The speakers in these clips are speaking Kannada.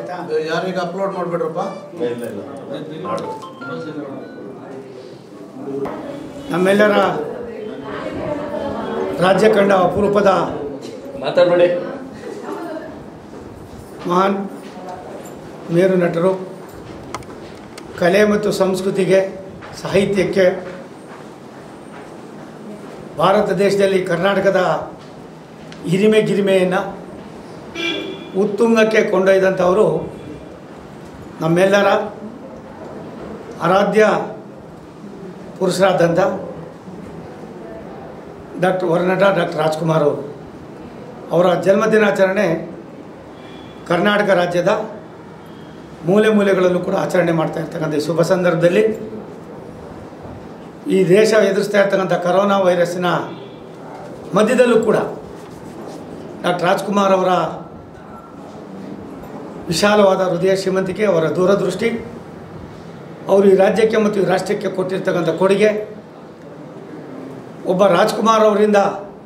ಆಯ್ತಾ ಯಾರೀಗ ಅಪ್ಲೋಡ್ ಮಾಡಿಬಿಡ್ರಪ್ಪ ಇಲ್ಲ ಇಲ್ಲ ಮಾಡು ನಮ್ಮೆಲ್ಲರ ರಾಜ್ಯ ಕಂಡ ಅಪರೂಪದ ಮಾತಾಡ್ಬೇಡಿ ಮಹಾನ್ ಮೇರು ನಟರು ಕಲೆ ಮತ್ತು ಸಂಸ್ಕೃತಿಗೆ ಸಾಹಿತ್ಯಕ್ಕೆ ಭಾರತ ದೇಶದಲ್ಲಿ ಕರ್ನಾಟಕದ ಹಿರಿಮೆ ಗಿರಿಮೆಯನ್ನು ಉತ್ತುಂಗಕ್ಕೆ ಕೊಂಡೊಯ್ದಂಥವರು ನಮ್ಮೆಲ್ಲರ ಆರಾಧ್ಯ ಪುರುಷರಾದಂಥ ಡಾಕ್ಟರ್ ಹೊರನಟ ಡಾಕ್ಟರ್ ರಾಜ್ಕುಮಾರ್ ಅವರು ಅವರ ಜನ್ಮದಿನಾಚರಣೆ ಕರ್ನಾಟಕ ರಾಜ್ಯದ ಮೂಲೆ ಮೂಲೆಗಳಲ್ಲೂ ಕೂಡ ಆಚರಣೆ ಮಾಡ್ತಾ ಇರ್ತಕ್ಕಂಥ ಈ ಶುಭ ಸಂದರ್ಭದಲ್ಲಿ ಈ ದೇಶ ಎದುರಿಸ್ತಾ ಇರ್ತಕ್ಕಂಥ ಕರೋನಾ ವೈರಸ್ಸಿನ ಮಧ್ಯದಲ್ಲೂ ಕೂಡ ಡಾಕ್ಟರ್ ರಾಜ್ಕುಮಾರ್ ಅವರ ವಿಶಾಲವಾದ ಹೃದಯ ಶ್ರೀಮಂತಿಕೆ ಅವರ ದೂರದೃಷ್ಟಿ ಅವರು ಈ ರಾಜ್ಯಕ್ಕೆ ಮತ್ತು ಈ ರಾಷ್ಟ್ರಕ್ಕೆ ಕೊಟ್ಟಿರ್ತಕ್ಕಂಥ ಕೊಡುಗೆ ಒಬ್ಬ ರಾಜ್ಕುಮಾರ್ ಅವರಿಂದ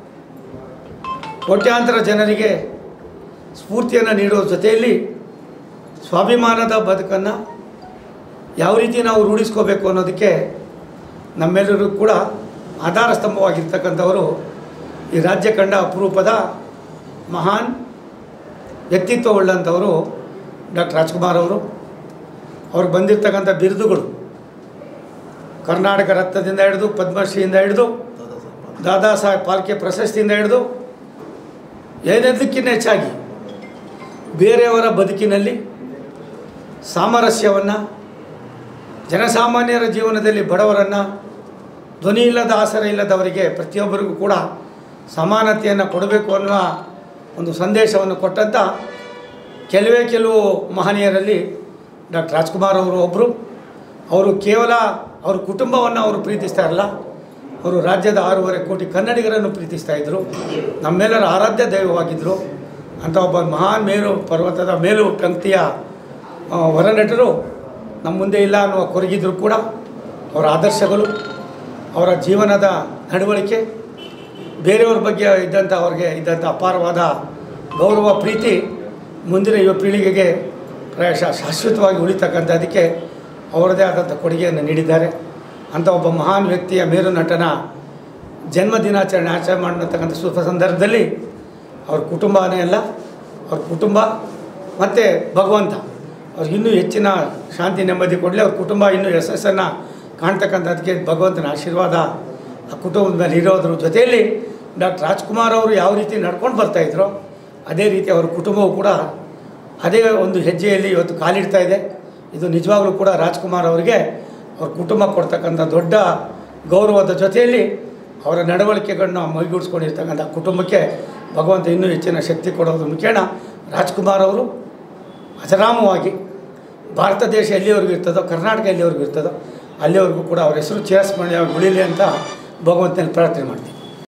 ಕೋಟ್ಯಾಂತರ ಜನರಿಗೆ ಸ್ಫೂರ್ತಿಯನ್ನು ನೀಡುವ ಜೊತೆಯಲ್ಲಿ ಸ್ವಾಭಿಮಾನದ ಬದುಕನ್ನು ಯಾವ ರೀತಿ ನಾವು ರೂಢಿಸ್ಕೋಬೇಕು ಅನ್ನೋದಕ್ಕೆ ನಮ್ಮೆಲ್ಲರೂ ಕೂಡ ಆಧಾರ ಸ್ತಂಭವಾಗಿರ್ತಕ್ಕಂಥವರು ಈ ರಾಜ್ಯ ಕಂಡ ಅಪರೂಪದ ಮಹಾನ್ ವ್ಯಕ್ತಿತ್ವವುಳ್ಳಂಥವರು ಡಾಕ್ಟರ್ ರಾಜ್ಕುಮಾರ್ ಅವರು ಅವ್ರಿಗೆ ಬಂದಿರತಕ್ಕಂಥ ಬಿರುದುಗಳು ಕರ್ನಾಟಕ ರತ್ನದಿಂದ ಹಿಡಿದು ಪದ್ಮಶ್ರೀಯಿಂದ ಹಿಡಿದು ದಾದಾ ಸಾಹೇಬ್ ಪಾಲ್ಕೆ ಪ್ರಶಸ್ತಿಯಿಂದ ಹಿಡಿದು ಏನೆದಕ್ಕಿಂತ ಹೆಚ್ಚಾಗಿ ಬೇರೆಯವರ ಬದುಕಿನಲ್ಲಿ ಸಾಮರಸ್ಯವನ್ನು ಜನಸಾಮಾನ್ಯರ ಜೀವನದಲ್ಲಿ ಬಡವರನ್ನು ಧ್ವನಿ ಇಲ್ಲದ ಆಸರೆ ಇಲ್ಲದವರಿಗೆ ಪ್ರತಿಯೊಬ್ಬರಿಗೂ ಕೂಡ ಸಮಾನತೆಯನ್ನು ಕೊಡಬೇಕು ಅನ್ನುವ ಒಂದು ಸಂದೇಶವನ್ನು ಕೊಟ್ಟಂಥ ಕೆಲವೇ ಕೆಲವು ಮಹನೀಯರಲ್ಲಿ ಡಾಕ್ಟರ್ ರಾಜ್ಕುಮಾರ್ ಅವರು ಒಬ್ಬರು ಅವರು ಕೇವಲ ಅವ್ರ ಕುಟುಂಬವನ್ನು ಅವರು ಪ್ರೀತಿಸ್ತಾ ಇರಲ್ಲ ಅವರು ರಾಜ್ಯದ ಆರೂವರೆ ಕೋಟಿ ಕನ್ನಡಿಗರನ್ನು ಪ್ರೀತಿಸ್ತಾ ಇದ್ದರು ನಮ್ಮೆಲ್ಲರ ಆರಾಧ್ಯ ದೈವವಾಗಿದ್ದರು ಅಂಥ ಒಬ್ಬ ಮಹಾನ್ ಮೇರು ಪರ್ವತದ ಮೇಲು ಪಂಕ್ತಿಯ ಆ, ಹೊರನಟರು ನಮ್ಮ ಮುಂದೆ ಇಲ್ಲ ಅನ್ನುವ ಕೊರಗಿದ್ರು ಕೂಡ ಅವರ ಆದರ್ಶಗಳು ಅವರ ಜೀವನದ ನಡವಳಿಕೆ ಬೇರೆಯವ್ರ ಬಗ್ಗೆ ಇದ್ದಂಥ ಅವ್ರಿಗೆ ಇದ್ದಂಥ ಅಪಾರವಾದ ಗೌರವ ಪ್ರೀತಿ ಮುಂದಿನ ಯುವ ಪೀಳಿಗೆಗೆ ಪ್ರಾಯಶಃ ಶಾಶ್ವತವಾಗಿ ಉಳಿತಕ್ಕಂಥದ್ದಕ್ಕೆ ಅವರದೇ ಆದಂಥ ಕೊಡುಗೆಯನ್ನು ನೀಡಿದ್ದಾರೆ ಅಂಥ ಒಬ್ಬ ಮಹಾನ್ ವ್ಯಕ್ತಿಯ ಮೇರು ನಟನ ಜನ್ಮ ದಿನಾಚರಣೆ ಆಚರಣೆ ಮಾಡತಕ್ಕಂಥ ಶುಭ ಸಂದರ್ಭದಲ್ಲಿ ಅವ್ರ ಕುಟುಂಬನೇ ಅಲ್ಲ ಅವ್ರ ಕುಟುಂಬ ಮತ್ತು ಭಗವಂತ ಅವ್ರಿಗೆ ಇನ್ನೂ ಹೆಚ್ಚಿನ ಶಾಂತಿ ನೆಮ್ಮದಿ ಕೊಡಲಿ ಅವ್ರ ಕುಟುಂಬ ಇನ್ನೂ ಯಶಸ್ಸನ್ನು ಕಾಣ್ತಕ್ಕಂಥದ್ದಕ್ಕೆ ಭಗವಂತನ ಆಶೀರ್ವಾದ ಆ ಕುಟುಂಬದ ಮೇಲೆ ಇರೋದ್ರ ಜೊತೆಯಲ್ಲಿ ಡಾಕ್ಟರ್ ರಾಜ್ಕುಮಾರ್ ಅವರು ಯಾವ ರೀತಿ ನಡ್ಕೊಂಡು ಬರ್ತಾಯಿದ್ರು ಅದೇ ರೀತಿ ಅವ್ರ ಕುಟುಂಬವು ಕೂಡ ಅದೇ ಒಂದು ಹೆಜ್ಜೆಯಲ್ಲಿ ಇವತ್ತು ಕಾಲಿಡ್ತಾ ಇದೆ ಇದು ನಿಜವಾಗ್ಲೂ ಕೂಡ ರಾಜ್ಕುಮಾರ್ ಅವರಿಗೆ ಅವ್ರ ಕುಟುಂಬ ಕೊಡ್ತಕ್ಕಂಥ ದೊಡ್ಡ ಗೌರವದ ಜೊತೆಯಲ್ಲಿ ಅವರ ನಡವಳಿಕೆಗಳನ್ನ ಮೈಗೂಡಿಸ್ಕೊಂಡಿರ್ತಕ್ಕಂಥ ಕುಟುಂಬಕ್ಕೆ ಭಗವಂತ ಇನ್ನೂ ಹೆಚ್ಚಿನ ಶಕ್ತಿ ಕೊಡೋದ್ರ ಮುಖೇನ ರಾಜ್ಕುಮಾರ್ ಅವರು ಅಜರಾಮವಾಗಿ ಭಾರತ ದೇಶ ಎಲ್ಲಿವರೆಗೂ ಇರ್ತದೋ ಕರ್ನಾಟಕ ಎಲ್ಲಿವರೆಗೂ ಇರ್ತದೋ ಅಲ್ಲಿವರೆಗೂ ಕೂಡ ಅವ್ರ ಹೆಸರು ಚಿರಸ್ಮರಣೀಯವಾಗಿ ಉಳಿಲಿ ಅಂತ ಭಗವಂತನಲ್ಲಿ ಪ್ರಾರ್ಥನೆ ಮಾಡ್ತೀನಿ